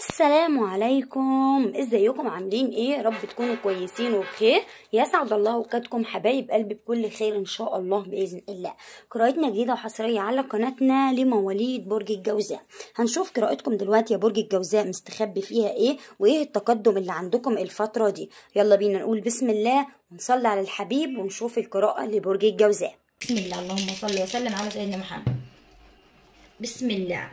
السلام عليكم ازيكم عاملين ايه يا رب تكونوا كويسين وبخير يسعد الله اوقاتكم حبايب قلبي بكل خير ان شاء الله باذن الله قراءتنا جديده وحصريه على قناتنا لمواليد برج الجوزاء هنشوف قراءتكم دلوقتي يا برج الجوزاء مستخبي فيها ايه وايه التقدم اللي عندكم الفتره دي يلا بينا نقول بسم الله ونصلي على الحبيب ونشوف القراءه لبرج الجوزاء بسم الله اللهم صل وسلم على سيدنا محمد بسم الله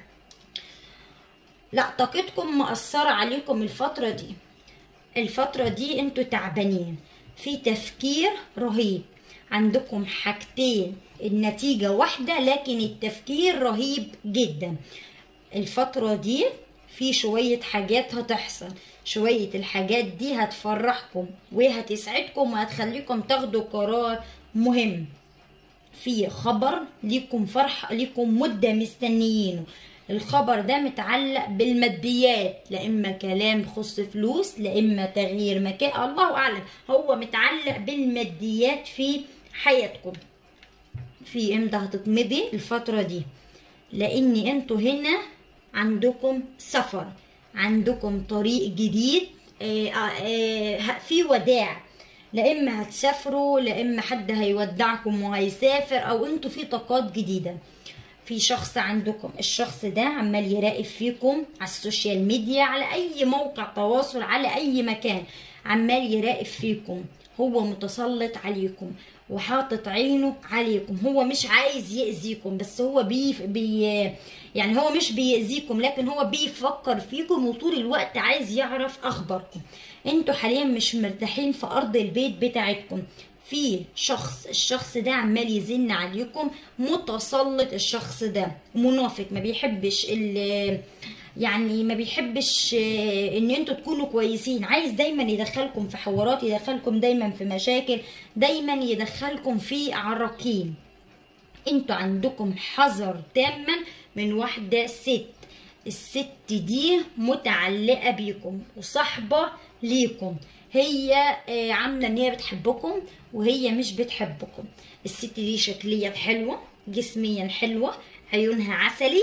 لا طاقتكم مأثرة عليكم الفترة دي الفترة دي انتوا تعبانين في تفكير رهيب عندكم حاجتين النتيجة واحدة لكن التفكير رهيب جدا الفترة دي في شوية حاجات هتحصل شوية الحاجات دي هتفرحكم وهتسعدكم وهتخليكم تاخدوا قرار مهم في خبر ليكم فرح ليكم مدة مستنيينه الخبر ده متعلق بالماديات لا اما كلام يخص فلوس لا اما تغيير مكان الله اعلم هو متعلق بالماديات في حياتكم في امتى هتتمضي الفترة دي لان انتوا هنا عندكم سفر عندكم طريق جديد آه، آه، في وداع لا اما هتسافروا لا اما حد هيودعكم وهيسافر او انتوا في طاقات جديده في شخص عندكم الشخص ده عمال يراقب فيكم على السوشيال ميديا على اي موقع تواصل على اي مكان عمال يراقب فيكم هو متسلط عليكم وحاطط عينه عليكم هو مش عايز يأذيكم بس هو بي, بي يعني هو مش بيأذيكم لكن هو بيفكر فيكم وطول الوقت عايز يعرف اخباركم انتوا حاليا مش مرتاحين في ارض البيت بتاعتكم في شخص الشخص ده عمال يزن عليكم متسلط الشخص ده منافق ما بيحبش ال يعني ما بيحبش ان انتوا تكونوا كويسين عايز دايما يدخلكم في حوارات يدخلكم دايما في مشاكل دايما يدخلكم في عراكين انتوا عندكم حذر تاما من واحدة ست الست دي متعلقة بيكم وصاحبة ليكم هي عامله ان هي بتحبكم وهي مش بتحبكم الست دي شكليا حلوه جسميا حلوه عيونها عسلي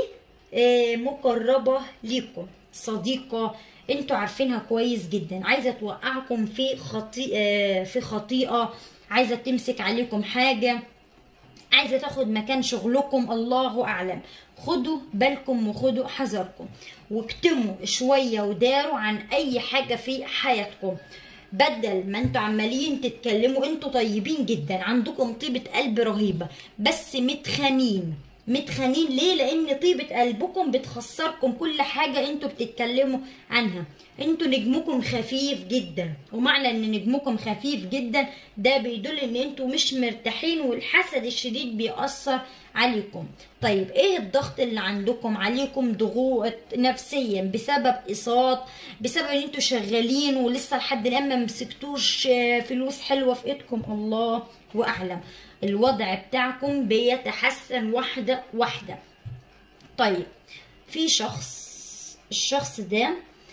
مقربه ليكم صديقه انتوا عارفينها كويس جدا عايزه توقعكم في خطيئه في خطيئه عايزه تمسك عليكم حاجه عايزه تاخد مكان شغلكم الله اعلم خدوا بالكم وخدوا حذركم واكتموا شويه وداروا عن اي حاجه في حياتكم بدل ما انتوا عمالين تتكلموا انتوا طيبين جدا عندكم طيبة قلب رهيبة بس متخانين متخانين ليه لان طيبة قلبكم بتخسركم كل حاجة انتوا بتتكلموا عنها انتوا نجمكم خفيف جدا ومعنى ان نجمكم خفيف جدا ده بيدل ان انتوا مش مرتاحين والحسد الشديد بيأثر عليكم طيب ايه الضغط اللي عندكم عليكم ضغوط نفسيا بسبب اقساط بسبب ان انتوا شغالين ولسه لحد الان ما مسكتوش فلوس حلوه في ايدكم الله واعلم الوضع بتاعكم بيتحسن واحده واحده طيب في شخص الشخص ده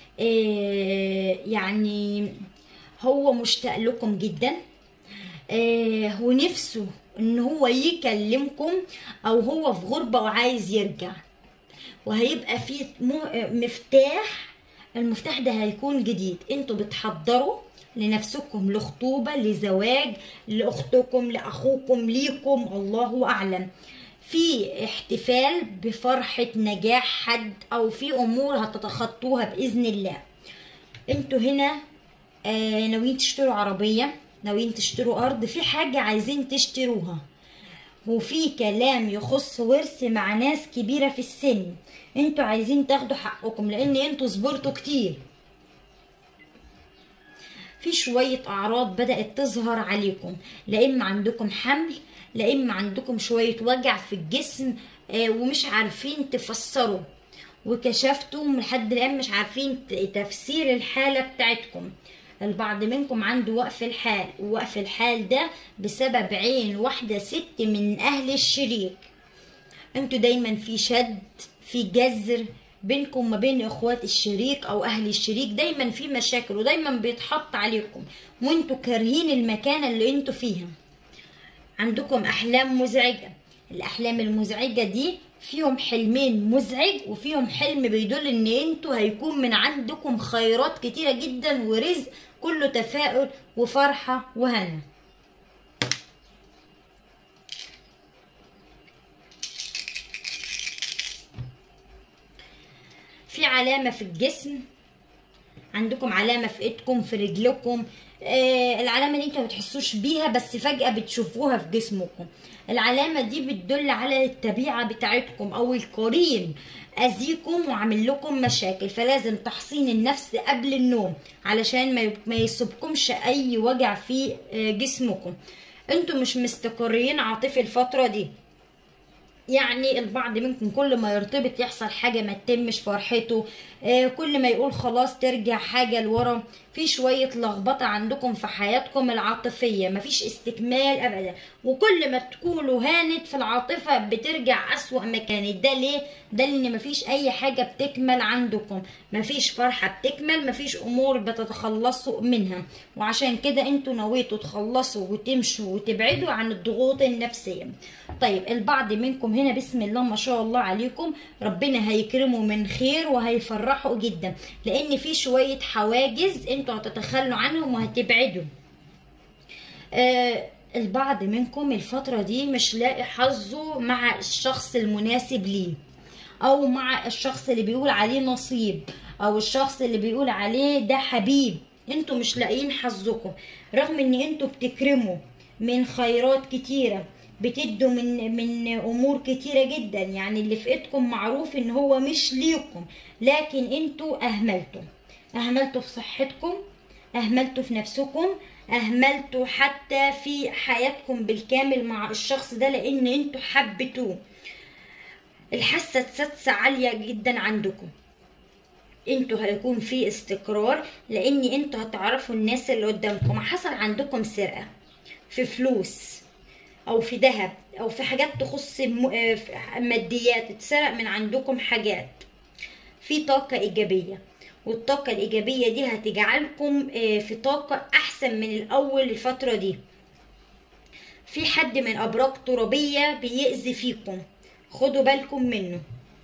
إيه يعني هو مشتاق لكم جدا إيه ونفسه ان هو يكلمكم او هو في غربه وعايز يرجع وهيبقى في مفتاح المفتاح ده هيكون جديد انتوا بتحضروا لنفسكم لخطوبه لزواج لاختكم لاخوكم ليكم الله اعلم في احتفال بفرحة نجاح حد او في امور هتتخطوها باذن الله انتوا هنا آه ناويين تشتروا عربية ناويين تشتروا ارض في حاجة عايزين تشتروها وفي كلام يخص ورث مع ناس كبيرة في السن انتوا عايزين تاخدوا حقكم لان انتوا صبرتوا كتير في شوية أعراض بدأت تظهر عليكم لا إما عندكم حمل لا إما عندكم شوية وجع في الجسم آه ومش عارفين تفسروا وكشفتوا لحد الآن مش عارفين تفسير الحالة بتاعتكم البعض منكم عنده وقف الحال ووقف الحال ده بسبب عين واحدة ست من أهل الشريك انتوا دايما في شد في جذر بينكم وما بين اخوات الشريك او اهل الشريك دايما في مشاكل ودايما بيتحط عليكم وانتوا كارهين المكانه اللي انتوا فيها عندكم احلام مزعجه الاحلام المزعجه دي فيهم حلمين مزعج وفيهم حلم بيدل ان انتوا هيكون من عندكم خيرات كتيرة جدا ورزق كله تفاؤل وفرحة وهنا في علامة في الجسم عندكم علامة في ايدكم في رجلكم آه العلامة دي انتوا ما بتحسوش بيها بس فجأة بتشوفوها في جسمكم العلامة دي بتدل على الطبيعة بتاعتكم او القرين اذيكم وعامل لكم مشاكل فلازم تحصين النفس قبل النوم علشان ما يب- ما يصيبكمش اي وجع في آه، جسمكم انتوا مش مستقرين عاطفي الفترة دي يعني البعض منكم كل ما يرتبط يحصل حاجة ما تتمش فرحته آه، كل ما يقول خلاص ترجع حاجة لورا في شوية لخبطة عندكم في حياتكم العاطفية مفيش استكمال أبدا وكل ما تكونوا هانت في العاطفة بترجع أسوأ ما كانت ده ليه؟ ده لأن مفيش أي حاجة بتكمل عندكم مفيش فرحة بتكمل مفيش أمور بتتخلصوا منها وعشان كده انتوا نويتوا تخلصوا وتمشوا وتبعدوا عن الضغوط النفسية طيب البعض منكم هنا بسم الله ما شاء الله عليكم ربنا هيكرمه من خير وهيفرحوا جدا لان في شوية حواجز انتوا هتتخلوا عنهم وهتبعدوا آه البعض منكم الفترة دي مش لاقي حظه مع الشخص المناسب ليه او مع الشخص اللي بيقول عليه نصيب او الشخص اللي بيقول عليه ده حبيب انتوا مش لاقيين حظكم رغم ان انتوا بتكرموا من خيرات كتيرة بتدوا من من امور كتيرة جدا يعني اللي في ايدكم معروف ان هو مش ليكم لكن انتوا اهملتوا اهملتوا في صحتكم اهملتوا في نفسكم اهملتوا حتى في حياتكم بالكامل مع الشخص ده لان انتوا حبيتوه الحاسه السادسه عاليه جدا عندكم انتوا هيكون في استقرار لان انتوا هتعرفوا الناس اللي قدامكم حصل عندكم سرقه في فلوس او في ذهب او في حاجات تخص م- آه، في ماديات اتسرق من عندكم حاجات في طاقة إيجابية والطاقة الإيجابية دي هتجعلكم آه، في طاقة أحسن من الأول الفترة دي في حد من أبراج ترابية بيأذي فيكم خدوا بالكم منه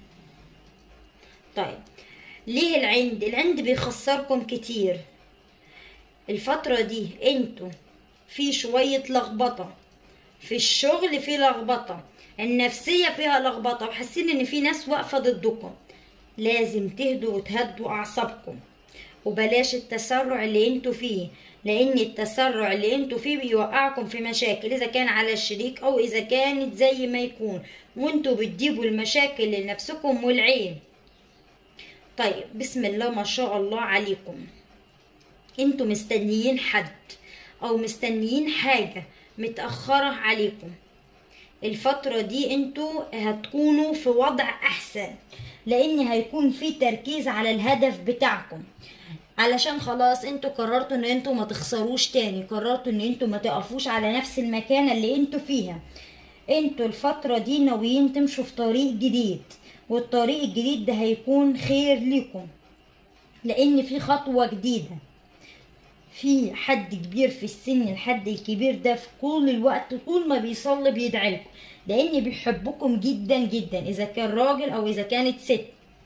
طيب ليه العند العند بيخسركم كتير الفترة دي انتوا في شوية لخبطة في الشغل في لخبطة النفسية فيها لخبطة وحاسين ان في ناس واقفة ضدكم لازم تهدوا وتهدوا اعصابكم وبلاش التسرع اللي انتوا فيه لان التسرع اللي انتوا فيه بيوقعكم في مشاكل اذا كان على الشريك او اذا كانت زي ما يكون وانتوا بتجيبوا المشاكل لنفسكم والعين طيب بسم الله ما شاء الله عليكم انتوا مستنيين حد او مستنيين حاجة متأخرة عليكم الفترة دي انتوا هتكونوا في وضع احسن لان هيكون في تركيز على الهدف بتاعكم علشان خلاص انتوا قررتوا ان انتوا ما تخسروش تاني قررتوا ان انتوا ما تقفوش على نفس المكانة اللي انتوا فيها انتوا الفترة دي ناويين تمشوا في طريق جديد والطريق الجديد ده هيكون خير لكم لان في خطوة جديدة في حد كبير في السن الحد الكبير ده في كل الوقت طول ما بيصلي بيدعي لكم لان بيحبكم جدا جدا اذا كان راجل او اذا كانت ست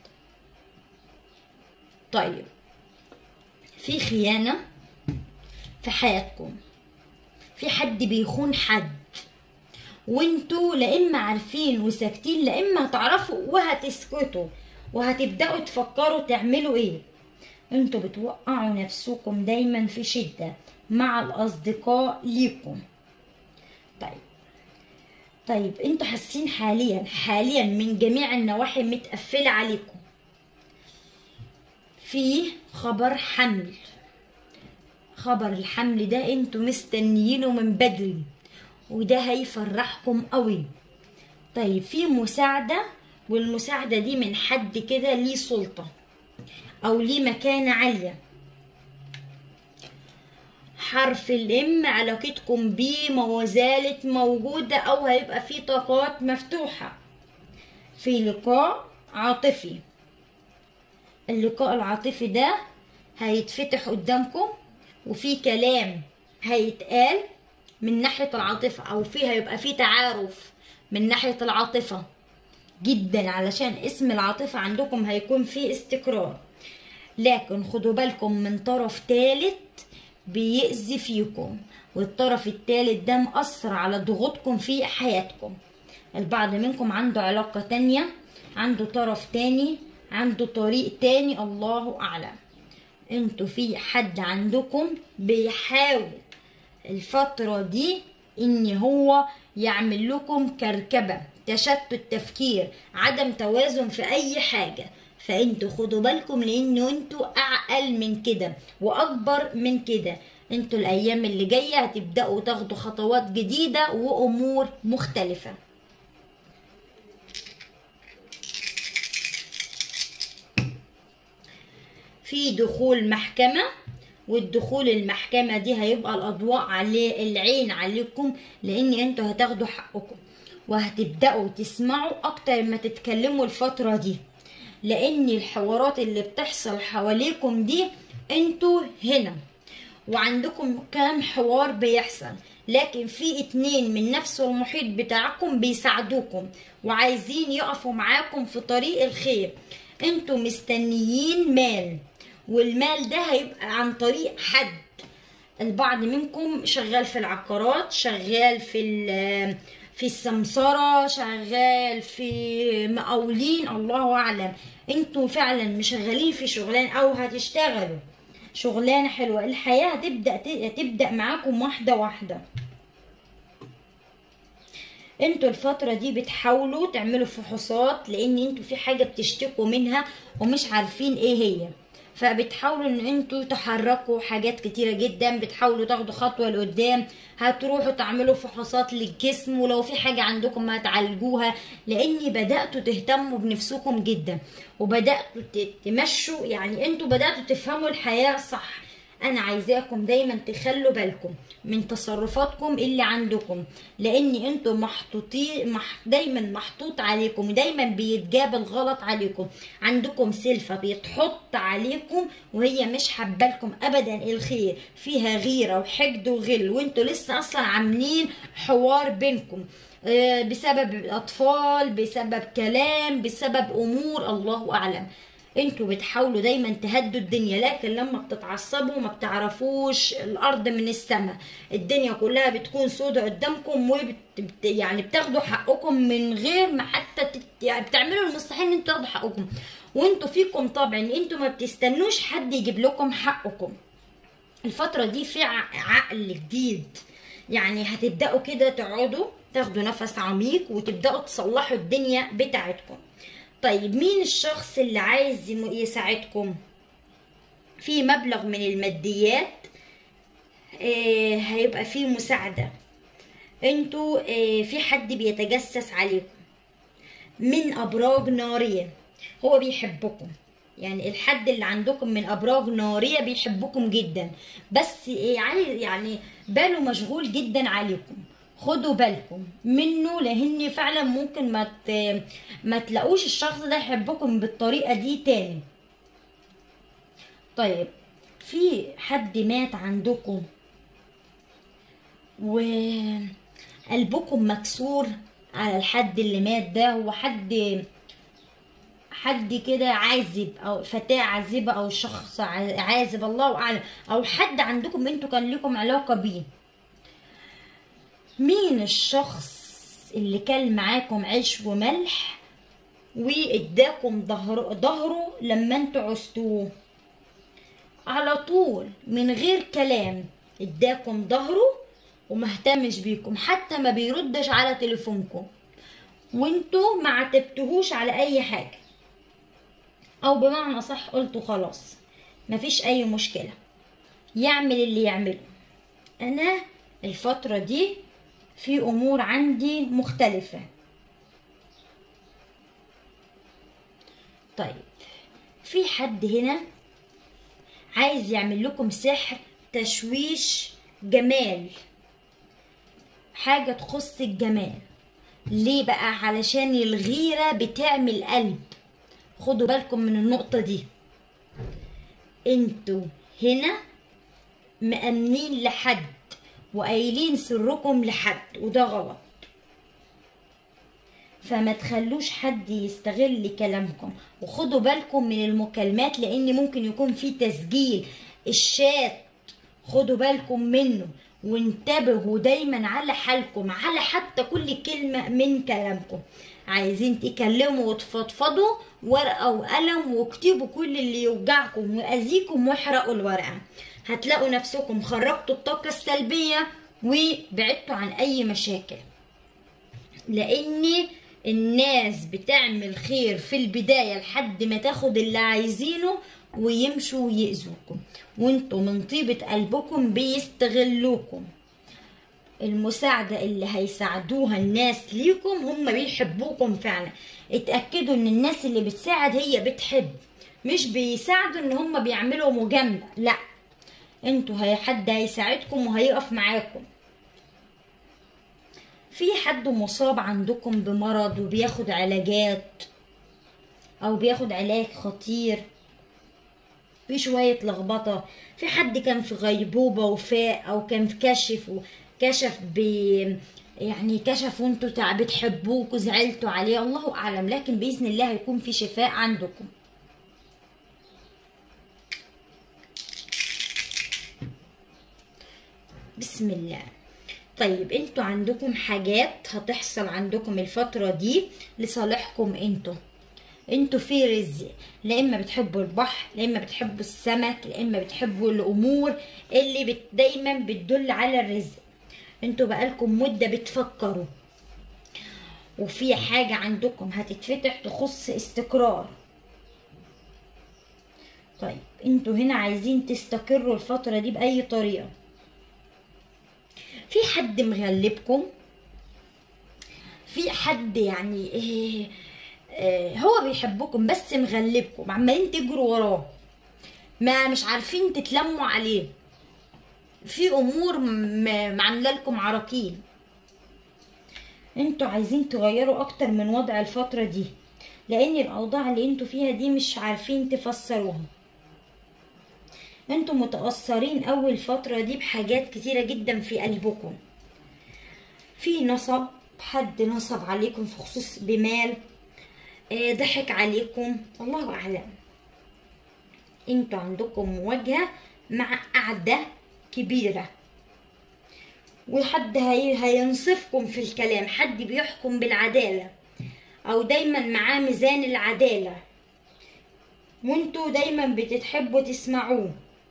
طيب في خيانة في حياتكم في حد بيخون حد وانتوا لا اما عارفين وساكتين لا اما هتعرفوا وهتسكتوا وهتبداوا تفكروا تعملوا ايه انتوا بتوقعوا نفسكم دايما في شدة مع الاصدقاء ليكم طيب طيب انتوا حاسين حاليا حاليا من جميع النواحي متقفلة عليكم في خبر حمل خبر الحمل ده انتوا مستنيينه من بدري وده هيفرحكم قوي طيب في مساعدة والمساعدة دي من حد كده ليه سلطة او ليه مكانة عالية حرف الام علاقتكم بيه ما زالت موجودة او هيبقى في طاقات مفتوحة في لقاء عاطفي اللقاء العاطفي ده هيتفتح قدامكم وفي كلام هيتقال من ناحية العاطفة أو في هيبقى في تعارف من ناحية العاطفة جدا علشان اسم العاطفة عندكم هيكون فيه استقرار لكن خدوا بالكم من طرف تالت بيأذي فيكم والطرف التالت ده مأثر على ضغوطكم في حياتكم البعض منكم عنده علاقة تانية عنده طرف تاني عنده طريق تاني الله أعلم انتوا في حد عندكم بيحاول الفترة دي ان هو يعمل لكم كركبة تشتت تفكير عدم توازن في اي حاجة فانتوا خدوا بالكم لان انتوا اعقل من كده واكبر من كده انتوا الايام اللي جاية هتبدأوا تاخدوا خطوات جديدة وامور مختلفة في دخول محكمة والدخول المحكمة دي هيبقى الأضواء عليه العين عليكم لأن انتوا هتاخدوا حقكم وهتبدأوا تسمعوا أكتر ما تتكلموا الفترة دي لأن الحوارات اللي بتحصل حواليكم دي انتوا هنا وعندكم كام حوار بيحصل لكن في اتنين من نفس المحيط بتاعكم بيساعدوكم وعايزين يقفوا معاكم في طريق الخير انتوا مستنيين مال والمال ده هيبقى عن طريق حد البعض منكم شغال في العقارات شغال في في السمسرة شغال في مقاولين الله أعلم انتوا فعلا مشغلين في شغلان أو هتشتغلوا شغلانة حلوة الحياة هتبدأ تبدأ معاكم واحدة واحدة انتوا الفترة دي بتحاولوا تعملوا فحوصات لان انتوا في حاجة بتشتكوا منها ومش عارفين ايه هي فبتحاولوا ان انتوا تحركوا حاجات كتيرة جدا بتحاولوا تاخدوا خطوة لقدام هتروحوا تعملوا فحوصات للجسم ولو في حاجة عندكم هتعالجوها لان بدأتوا تهتموا بنفسكم جدا وبدأتوا تمشوا يعني انتوا بدأتوا تفهموا الحياة صح انا عايزاكم دايما تخلوا بالكم من تصرفاتكم اللي عندكم لان انتوا محطوطين مح دايما محطوط عليكم دايما بيتجاب الغلط عليكم عندكم سلفة بيتحط عليكم وهي مش حبالكم ابدا الخير فيها غيرة وحقد وغل وانتوا لسه اصلا عاملين حوار بينكم بسبب اطفال بسبب كلام بسبب امور الله اعلم انتوا بتحاولوا دايما تهدوا الدنيا لكن لما بتتعصبوا ما بتعرفوش الارض من السماء الدنيا كلها بتكون سودة قدامكم وبت يعني بتاخدوا حقكم من غير ما حتى تت... يعني بتعملوا المستحيل ان انتوا تاخدوا حقكم وانتوا فيكم طبع ان انتوا ما بتستنوش حد يجيب لكم حقكم الفترة دي في عقل جديد يعني هتبدأوا كده تقعدوا تاخدوا نفس عميق وتبدأوا تصلحوا الدنيا بتاعتكم طيب مين الشخص اللي عايز يساعدكم في مبلغ من الماديات آه هيبقى فيه مساعدة انتوا آه في حد بيتجسس عليكم من ابراج نارية هو بيحبكم يعني الحد اللي عندكم من ابراج ناريه بيحبكم جدا بس يعني يعني باله مشغول جدا عليكم خدوا بالكم منه لان فعلا ممكن ما ما تلاقوش الشخص ده يحبكم بالطريقه دي تاني طيب في حد مات عندكم وقلبكم مكسور على الحد اللي مات ده هو حد حد كده عازب او فتاة عازبة او شخص عازب الله اعلم او حد عندكم انتوا كان لكم علاقة بيه مين الشخص اللي كان معاكم عيش وملح واداكم ظهر ظهره لما انتوا عوزتوه على طول من غير كلام اداكم ظهره ومهتمش بيكم حتى ما بيردش على تليفونكم وانتوا ما عاتبتهوش على اي حاجه او بمعنى صح قلتوا خلاص مفيش اي مشكله يعمل اللي يعمله انا الفتره دي في امور عندي مختلفه طيب في حد هنا عايز يعمل لكم سحر تشويش جمال حاجه تخص الجمال ليه بقى علشان الغيره بتعمل قلب خدوا بالكم من النقطة دي انتوا هنا مأمنين لحد وقايلين سركم لحد وده غلط فما تخلوش حد يستغل كلامكم وخدوا بالكم من المكالمات لان ممكن يكون في تسجيل الشات خدوا بالكم منه وانتبهوا دايما على حالكم على حتى كل كلمة من كلامكم عايزين تكلموا وتفضفضوا ورقة وقلم واكتبوا كل اللي يوجعكم ويأذيكم واحرقوا الورقة هتلاقوا نفسكم خرجتوا الطاقة السلبية وبعدتوا عن أي مشاكل لأن الناس بتعمل خير في البداية لحد ما تاخد اللي عايزينه ويمشوا ويأذوكم وانتوا من طيبة قلبكم بيستغلوكم المساعدة اللي هيساعدوها الناس ليكم هم بيحبوكم فعلا اتأكدوا ان الناس اللي بتساعد هي بتحب مش بيساعدوا ان هم بيعملوا مجاملة لا انتوا هي حد هيساعدكم وهيقف معاكم في حد مصاب عندكم بمرض وبياخد علاجات او بياخد علاج خطير في شوية لخبطة في حد كان في غيبوبة وفاق أو كان في كشف وكشف ب يعني كشف وانتوا تع- بتحبوه وزعلتوا عليه الله أعلم لكن بإذن الله هيكون في شفاء عندكم بسم الله طيب انتوا عندكم حاجات هتحصل عندكم الفترة دي لصالحكم انتوا انتوا في رزق لا اما بتحبوا البحر لا اما بتحبوا السمك لا اما بتحبوا الامور اللي بت دايما بتدل على الرزق انتوا بقالكم مدة بتفكروا وفي حاجة عندكم هتتفتح تخص استقرار طيب انتوا هنا عايزين تستقروا الفترة دي بأي طريقة في حد مغلبكم في حد يعني إيه إيه هو بيحبكم بس مغلبكم عمالين تجروا وراه ما مش عارفين تتلموا عليه في امور م- عامله لكم عراقيل انتوا عايزين تغيروا اكتر من وضع الفتره دي لان الاوضاع اللي انتوا فيها دي مش عارفين تفسروها انتوا متأثرين اول فترة دي بحاجات كتيرة جدا في قلبكم في نصب حد نصب عليكم في خصوص بمال آه، ضحك عليكم الله اعلم انتوا عندكم مواجهة مع قعدة كبيرة وحد هي هينصفكم في الكلام حد بيحكم بالعدالة او دايما معاه ميزان العدالة وانتوا دايما بتتحبوا تسمعوه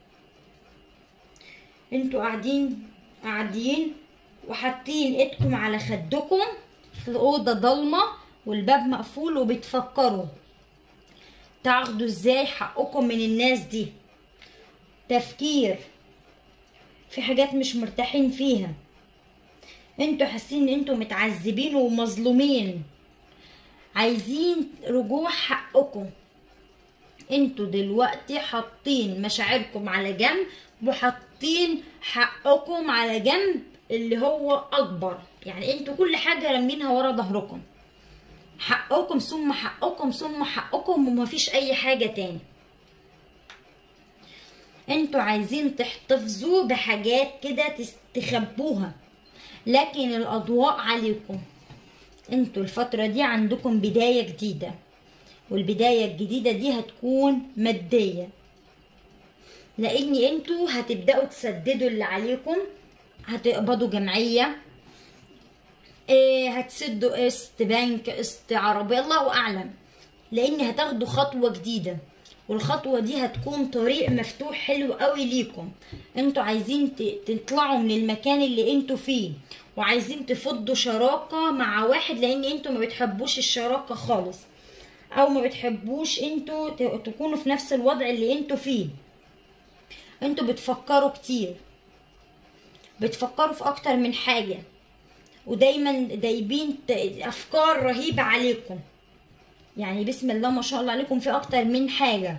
انتوا قاعدين قاعدين وحاطين ايدكم على خدكم في اوضه ضلمه والباب مقفول وبتفكروا تاخدوا ازاي حقكم من الناس دي تفكير في حاجات مش مرتاحين فيها انتوا حاسين ان انتوا متعذبين ومظلومين عايزين رجوع حقكم انتوا دلوقتي حاطين مشاعركم على جنب وحاطين حقكم على جنب اللي هو اكبر يعني انتوا كل حاجه رامينها ورا ظهركم حقكم ثم حقكم ثم حقكم ومفيش اي حاجه تاني انتوا عايزين تحتفظوا بحاجات كده تس- تخبوها لكن الاضواء عليكم انتوا الفتره دي عندكم بدايه جديده والبداية الجديدة دي هتكون مادية لان انتوا هتبدأوا تسددوا اللي عليكم هتقبضوا جمعية إيه هتسدوا قسط بنك قسط عربية الله اعلم لان هتاخدوا خطوة جديدة والخطوة دي هتكون طريق مفتوح حلو قوي ليكم انتوا عايزين ت- تطلعوا من المكان اللي انتوا فيه وعايزين تفضوا شراكة مع واحد لان انتوا ما بتحبوش الشراكة خالص او ما بتحبوش انتوا ت- تكونوا في نفس الوضع اللي انتوا فيه انتوا بتفكروا كتير بتفكروا في اكتر من حاجة ودايما دايبين ت- افكار رهيبة عليكم يعني بسم الله ما شاء الله عليكم في اكتر من حاجة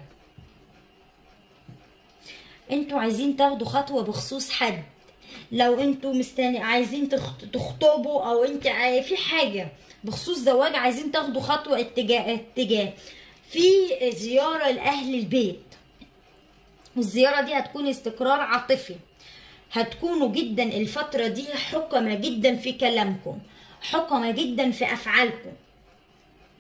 انتوا عايزين تاخدوا خطوة بخصوص حد لو انتوا مستني عايزين تخ- تخطبوا او انت عاي- في حاجة بخصوص زواج عايزين تاخدوا خطوة اتجاه اتجاه في زيارة لأهل البيت والزيارة دي هتكون استقرار عاطفي هتكونوا جدا الفترة دي حكمة جدا في كلامكم حكمة جدا في أفعالكم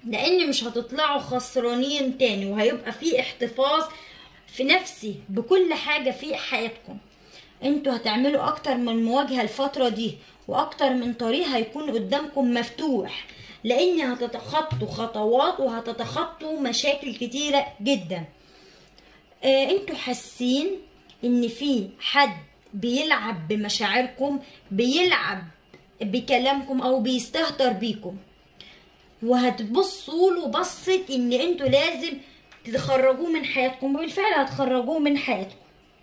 لان مش هتطلعوا خسرانين تاني وهيبقى في احتفاظ في نفسي بكل حاجه في حياتكم انتوا هتعملوا اكتر من مواجهه الفتره دي واكتر من طريق هيكون قدامكم مفتوح لان هتتخطوا خطوات وهتتخطوا مشاكل كتيره جدا آه انتوا حاسين ان في حد بيلعب بمشاعركم بيلعب بكلامكم او بيستهتر بيكم وهتبصوا له بصة ان انتوا لازم تخرجوه من حياتكم وبالفعل هتخرجوه من حياتكم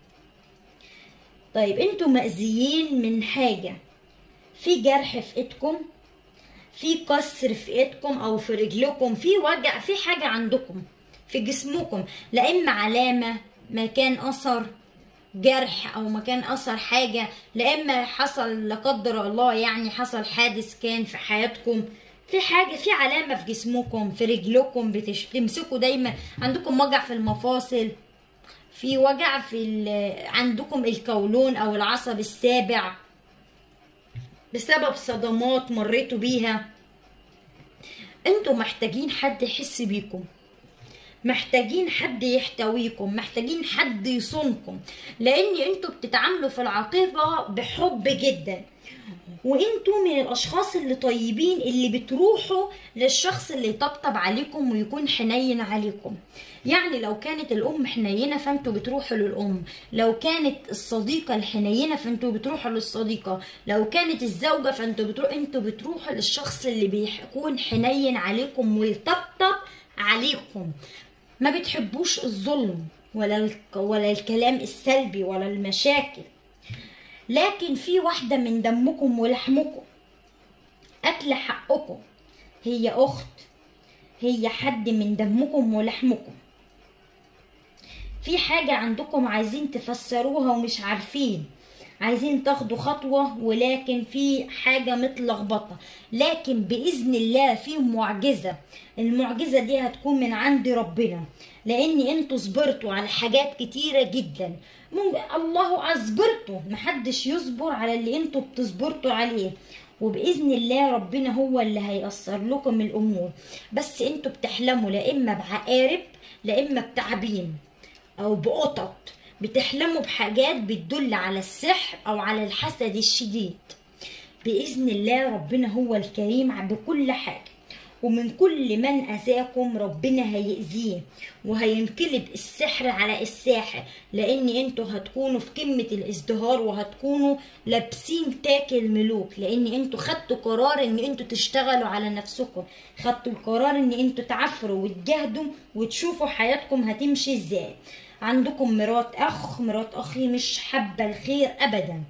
طيب انتوا مأذيين من حاجة في جرح في ايدكم في كسر في ايدكم او في رجلكم في وجع في حاجة عندكم في جسمكم لا اما علامة مكان اثر جرح او مكان اثر حاجة لا اما حصل لا قدر الله يعني حصل حادث كان في حياتكم في حاجة في علامة في جسمكم في رجلكم بتش... بتمسكوا دايما عندكم وجع في المفاصل في وجع في ال... عندكم القولون او العصب السابع بسبب صدمات مريتوا بيها انتوا محتاجين حد يحس بيكم محتاجين حد يحتويكم محتاجين حد يصونكم لان انتوا بتتعاملوا في العاطفه بحب جدا وانتوا من الاشخاص اللي طيبين اللي بتروحوا للشخص اللي يطبطب عليكم ويكون حنين عليكم يعني لو كانت الام حنينه فانتوا بتروحوا للام لو كانت الصديقه الحنينه فانتوا بتروحوا للصديقه لو كانت الزوجه فانتوا بتروحوا انتوا بتروحوا للشخص اللي بيكون حنين عليكم ويطبطب عليكم ما بتحبوش الظلم ولا الك... ولا الكلام السلبي ولا المشاكل لكن في واحدة من دمكم ولحمكم أكل حقكم هي أخت هي حد من دمكم ولحمكم في حاجة عندكم عايزين تفسروها ومش عارفين عايزين تاخدوا خطوة ولكن في حاجة متلخبطة لكن بإذن الله في معجزة المعجزة دي هتكون من عند ربنا لأن انتوا صبرتوا على حاجات كتيرة جدا الله صبرتوا محدش يصبر على اللي انتوا بتصبرتوا عليه وباذن الله ربنا هو اللي هيأثر لكم الامور بس انتوا بتحلموا لا اما بعقارب لا اما بتعابين او بقطط بتحلموا بحاجات بتدل على السحر او على الحسد الشديد باذن الله ربنا هو الكريم بكل حاجه ومن كل من أذاكم ربنا هيأذيه وهينقلب السحر على الساحر لأن انتوا هتكونوا في قمة الازدهار وهتكونوا لابسين تاج الملوك لأن انتوا خدتوا قرار ان انتوا تشتغلوا على نفسكم خدتوا القرار ان انتوا تعفروا وتجاهدوا وتشوفوا حياتكم هتمشي ازاي عندكم مرات اخ مرات اخي مش حابة الخير ابدا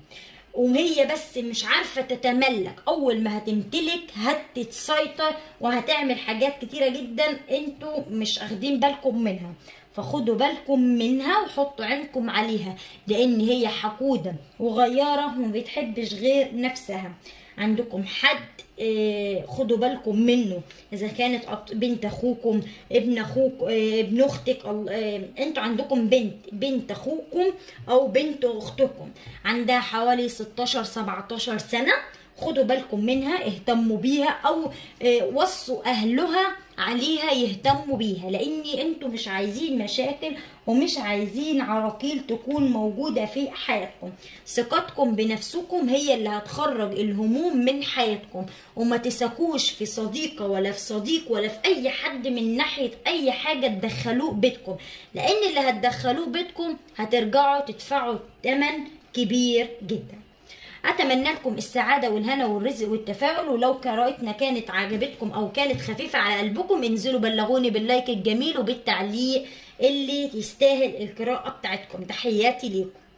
وهي بس مش عارفة تتملك أول ما هتمتلك هتتسيطر وهتعمل حاجات كتيرة جدا انتوا مش اخدين بالكم منها فخدوا بالكم منها وحطوا عينكم عليها لان هي حقودة وغيارة وما بتحبش غير نفسها عندكم حد آه، خدوا بالكم منه اذا كانت أط- بنت اخوكم ابن اخوك آه، ابن اختك ال- آه، انتوا عندكم بنت بنت اخوكم او بنت اختكم عندها حوالي 16 17 سنه خدوا بالكم منها اهتموا بيها او آه، وصوا اهلها عليها يهتموا بيها لان انتوا مش عايزين مشاكل ومش عايزين عراقيل تكون موجودة في حياتكم ثقتكم بنفسكم هي اللي هتخرج الهموم من حياتكم وما تساكوش في صديقة ولا في صديق ولا في اي حد من ناحية اي حاجة تدخلوه بيتكم لان اللي هتدخلوه بيتكم هترجعوا تدفعوا ثمن كبير جدا اتمنى لكم السعاده والهنا والرزق والتفاؤل ولو قراءتنا كانت عجبتكم او كانت خفيفه على قلبكم انزلوا بلغوني باللايك الجميل وبالتعليق اللي يستاهل القراءه بتاعتكم تحياتي ليكم